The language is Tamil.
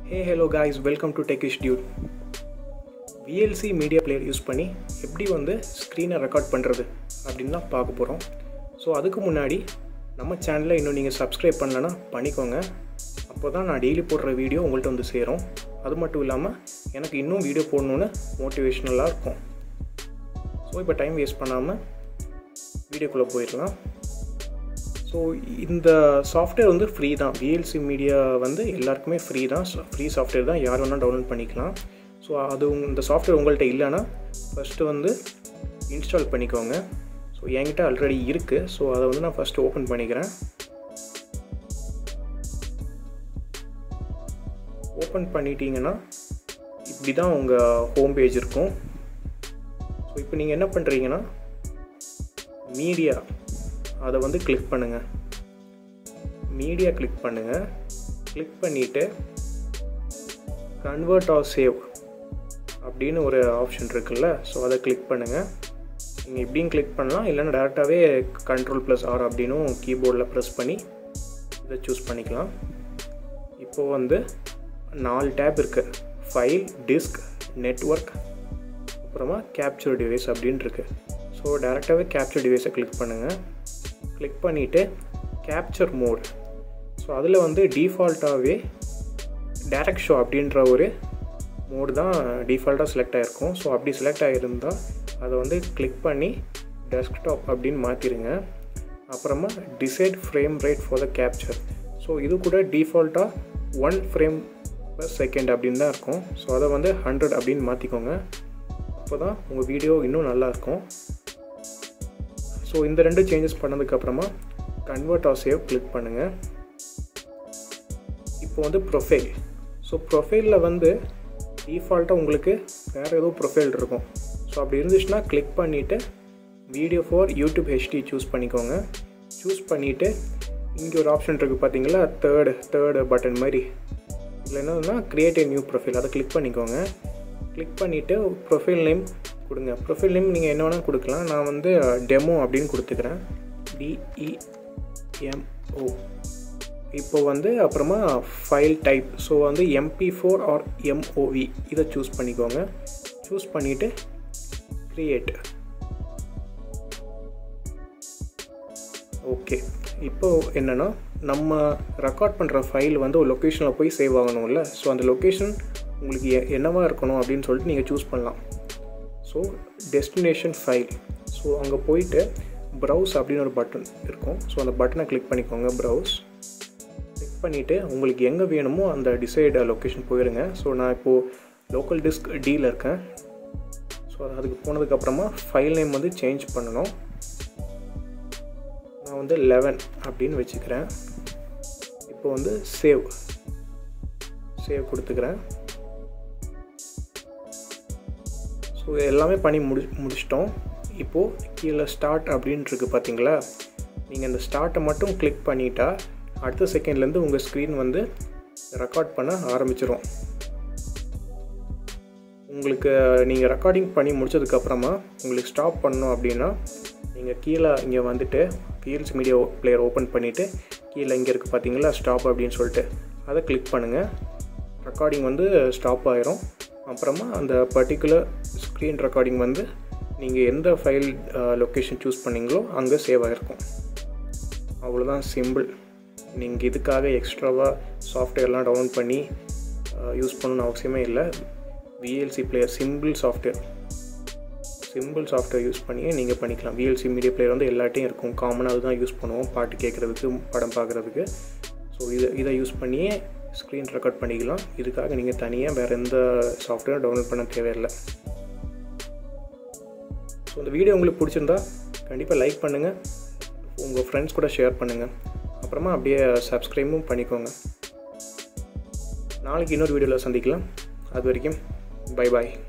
hey hello guys welcome to techish dude VLC media player use பண்ணி எப்படி வந்து ஸ்க்ரீனை ரெக்கார்ட் பண்ணுறது அப்படின்னு தான் பார்க்க போகிறோம் ஸோ அதுக்கு முன்னாடி நம்ம சேனலை இன்னும் நீங்கள் சப்ஸ்கிரைப் பண்ணலன்னா பண்ணிக்கோங்க அப்போ தான் நான் டெய்லி போடுற வீடியோ உங்கள்கிட்ட வந்து சேரும் அது மட்டும் இல்லாமல் எனக்கு இன்னும் வீடியோ போடணுன்னு மோட்டிவேஷ்னலாக இருக்கும் ஸோ இப்போ டைம் வேஸ்ட் பண்ணாமல் வீடியோக்குள்ளே போயிடலாம் ஸோ இந்த சாஃப்ட்வேர் வந்து ஃப்ரீ தான் விஎல்சி மீடியா வந்து எல்லாருக்குமே ஃப்ரீ தான் ஃப்ரீ சாஃப்ட்வேர் தான் யார் வேணால் டவுன்லோட் பண்ணிக்கலாம் ஸோ அது உங்க- இந்த சாஃப்ட்வேர் உங்கள்கிட்ட இல்லைன்னா ஃபஸ்ட்டு வந்து இன்ஸ்டால் பண்ணிக்கோங்க ஸோ என்கிட்ட ஆல்ரெடி இருக்குது ஸோ அதை வந்து நான் ஃபஸ்ட்டு ஓப்பன் பண்ணிக்கிறேன் ஓப்பன் பண்ணிட்டீங்கன்னா இப்படி தான் உங்கள் ஹோம் பேஜ் இருக்கும் ஸோ இப்போ நீங்கள் என்ன பண்ணுறீங்கன்னா மீடியா அதை வந்து கிளிக் பண்ணுங்கள் மீடியா கிளிக் பண்ணுங்கள் கிளிக் பண்ணிவிட்டு கன்வெர்ட் ஆர் சேவ் அப்படின்னு ஒரு ஆப்ஷன் இருக்குல்ல ஸோ அதை கிளிக் பண்ணுங்கள் நீங்கள் இப்படியும் கிளிக் பண்ணலாம் இல்லைன்னா டேரெக்டாகவே கண்ட்ரோல் ப்ளஸ் ஆர் அப்படின்னும் கீபோர்டில் ப்ரெஸ் பண்ணி இதை சூஸ் பண்ணிக்கலாம் இப்போது வந்து நாலு டேப் இருக்குது ஃபைல் டிஸ்க் நெட்வொர்க் அப்புறமா கேப்சர் டிவைஸ் அப்படின்னு இருக்கு ஸோ டேரெக்டாகவே கேப்சர் டிவைஸை கிளிக் பண்ணுங்கள் கிளிக் பண்ணிவிட்டு கேப்சர் மோட் ஸோ அதில் வந்து டிஃபால்ட்டாகவே டேரக்ட் ஷோ அப்படின்ற ஒரு மோடு தான் டிஃபால்ட்டாக செலக்ட் ஆகிருக்கும் ஸோ அப்படி செலக்ட் ஆகிருந்தால் அதை வந்து கிளிக் பண்ணி டெஸ்க்டாப் அப்படின்னு மாற்றிடுங்க அப்புறமா decide frame rate for the capture so இது கூட டிஃபால்ட்டாக ஒன் ஃப்ரேம் per செகண்ட் அப்படின்னு தான் இருக்கும் ஸோ அதை வந்து ஹண்ட்ரட் அப்படின்னு மாற்றிக்கோங்க அப்போ தான் உங்கள் வீடியோ இன்னும் நல்லா இருக்கும் ஸோ இந்த ரெண்டு சேஞ்சஸ் பண்ணதுக்கப்புறமா கன்வெர்ட் ஆர் சேவ் கிளிக் பண்ணுங்கள் இப்போ வந்து ப்ரொஃபைல் ஸோ ப்ரொஃபைலில் வந்து டிஃபால்ட்டாக உங்களுக்கு வேறு ஏதோ ப்ரொஃபைல் இருக்கும் ஸோ அப்படி இருந்துச்சுன்னா கிளிக் பண்ணிவிட்டு video for YouTube HD choose பண்ணிக்கோங்க சூஸ் பண்ணிவிட்டு இங்கே ஒரு ஆப்ஷன் இருக்குது பார்த்தீங்களா தேர்டு தேர்டு பட்டன் மாதிரி இதில் என்னதுன்னா கிரியேட் a நியூ ப்ரொஃபைல் அதை கிளிக் பண்ணிக்கோங்க கிளிக் பண்ணிவிட்டு ப்ரொஃபைல் நேம் கொடுங்க ப்ரொஃபைல் நேம் நீங்கள் என்ன வேணால் கொடுக்கலாம் நான் வந்து டெமோ அப்படின்னு கொடுத்துக்கிறேன் டிஇஎம்ஓ இப்போ வந்து அப்புறமா ஃபைல் டைப் ஸோ வந்து எம்பி ஃபோர் ஆர் எம்ஓவி இதை சூஸ் பண்ணிக்கோங்க சூஸ் பண்ணிவிட்டு க்ரியேட் ஓகே இப்போ என்னென்னா நம்ம ரெக்கார்ட் பண்ணுற ஃபைல் வந்து ஒரு லொக்கேஷனில் போய் சேவ் ஆகணும்ல ஸோ அந்த லொக்கேஷன் உங்களுக்கு எ- என்னவா இருக்கணும் அப்படின்னு சொல்லிட்டு நீங்கள் சூஸ் பண்ணலாம் ஸோ டெஸ்டினேஷன் ஃபைல் ஸோ அங்கே போயிட்டு ப்ரௌஸ் அப்படின்னு ஒரு பட்டன் இருக்கும் ஸோ அந்த பட்டனை கிளிக் பண்ணிக்கோங்க ப்ரௌஸ் கிளிக் பண்ணிவிட்டு உங்களுக்கு எங்கே வேணுமோ அந்த டிசைட் லொக்கேஷன் போயிடுங்க ஸோ நான் இப்போது லோக்கல் டிஸ்க் டியில் இருக்கேன் ஸோ அதுக்கு போனதுக்கப்புறமா ஃபைல் நேம் வந்து சேஞ்ச் பண்ணணும் நான் வந்து லெவன் அப்படின்னு வச்சுக்கிறேன் இப்போ வந்து சேவ் சேவ் கொடுத்துக்கிறேன் ஸோ எல்லாமே பண்ணி முடி முடிச்சிட்டோம் இப்போது கீழே ஸ்டார்ட் அப்படின்னு இருக்கு பார்த்தீங்களா நீங்கள் இந்த ஸ்டார்ட்டை மட்டும் கிளிக் பண்ணிட்டா அடுத்த செகண்ட்லேருந்து உங்கள் ஸ்க்ரீன் வந்து ரெக்கார்ட் பண்ண ஆரம்பிச்சிரும் உங்களுக்கு நீங்கள் ரெக்கார்டிங் பண்ணி முடிச்சதுக்கப்புறமா உங்களுக்கு ஸ்டாப் பண்ணணும் அப்படின்னா நீங்கள் கீழே இங்கே வந்துட்டு பிஎல்சி மீடியா பிளேயர் ஓப்பன் பண்ணிவிட்டு கீழே இங்கே இருக்குது பார்த்தீங்களா ஸ்டாப் அப்படின்னு சொல்லிட்டு அதை கிளிக் பண்ணுங்கள் ரெக்கார்டிங் வந்து ஸ்டாப் ஆயிரும் அப்புறமா அந்த பர்டிகுலர் ஸ்க்ரீன் ரெக்கார்டிங் வந்து நீங்கள் எந்த ஃபைல் லொக்கேஷன் சூஸ் பண்ணீங்களோ அங்கே சேவ் ஆகிருக்கும் அவ்வளோதான் சிம்பிள் நீங்கள் இதுக்காக எக்ஸ்ட்ராவாக சாஃப்ட்வேர்லாம் டவுன்லோட் பண்ணி யூஸ் பண்ணணும்னு அவசியமே இல்லை VLC player simple software simple software use பண்ணியே நீங்கள் பண்ணிக்கலாம் விஎல்சி மீடியா பிளேயர் வந்து எல்லாட்டையும் இருக்கும் காமனாக அதுதான் யூஸ் பண்ணுவோம் பாட்டு கேட்குறதுக்கு படம் பார்க்குறதுக்கு ஸோ இதை இதை யூஸ் பண்ணியே ஸ்க்ரீன் ரெக்கார்ட் பண்ணிக்கலாம் இதுக்காக நீங்கள் தனியாக வேறு எந்த சாஃப்ட்வேரும் டவுன்லோட் பண்ண தேவையில்லை ஸோ இந்த வீடியோ உங்களுக்கு பிடிச்சிருந்தா கண்டிப்பாக லைக் பண்ணுங்கள் உங்கள் ஃப்ரெண்ட்ஸ் கூட ஷேர் பண்ணுங்கள் அப்புறமா அப்படியே சப்ஸ்கிரைபும் பண்ணிக்கோங்க நாளைக்கு இன்னொரு வீடியோவில் சந்திக்கலாம் அது வரைக்கும் பை பாய்